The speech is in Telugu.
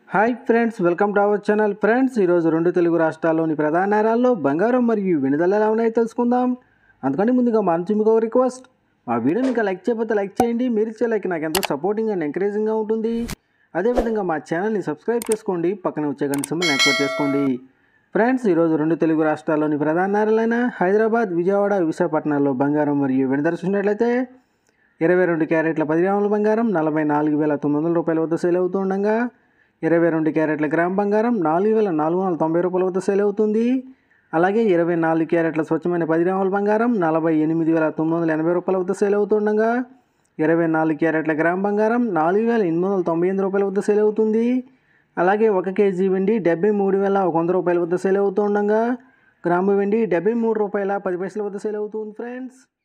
hi friends welcome to our channel friends ఈరోజు రెండు తెలుగు రాష్ట్రాల్లోని ప్రధాన నగరాల్లో బంగారం మరియు వెనుదల ఎలా ఉన్నాయో తెలుసుకుందాం అందుకని ముందుగా మా నుంచి మీకు ఒక రిక్వెస్ట్ మా వీడియోని ఇంకా లైక్ చేయకపోతే లైక్ చేయండి మీరు ఇచ్చే లైక్ నాకు ఎంతో సపోర్టింగ్ అండ్ ఎంకరేజింగ్గా ఉంటుంది అదేవిధంగా మా ఛానల్ని సబ్స్క్రైబ్ చేసుకోండి పక్కన వచ్చే గంట సింబల్ని యాక్టివేట్ చేసుకోండి ఫ్రెండ్స్ ఈరోజు రెండు తెలుగు రాష్ట్రాల్లోని ప్రధాన నగరాలైన హైదరాబాద్ విజయవాడ విశాఖపట్నాల్లో బంగారం మరియు వెనుదల చూసినట్లయితే ఇరవై రెండు క్యారెట్ల పది గ్రాముల బంగారం నలభై నాలుగు వేల తొమ్మిది వందల రూపాయల వద్ద సేల్ అవుతూ ఉండగా ఇరవై రెండు క్యారెట్ల గ్రామ్ బంగారం నాలుగు వేల నాలుగు వందల తొంభై రూపాయల వద్ద సేల్ అవుతుంది అలాగే ఇరవై నాలుగు క్యారెట్ల స్వచ్ఛమైన పది గ్రాముల బంగారం నలభై ఎనిమిది వేల తొమ్మిది వందల ఎనభై రూపాయల వద్ద సేల్ అవుతుండగా ఇరవై నాలుగు క్యారెట్ల గ్రామ్ బంగారం నాలుగు వేల ఎనిమిది వందల తొంభై ఎనిమిది రూపాయల వద్ద సేల్ అవుతుంది అలాగే ఒక కేజీ వెండి డెబ్బై మూడు వేల ఒక వంద రూపాయల వద్ద సేల్ అవుతుండగా గ్రాము వెండి డెబ్బై మూడు రూపాయల పది పైసల వద్ద సేల్ అవుతుంది ఫ్రెండ్స్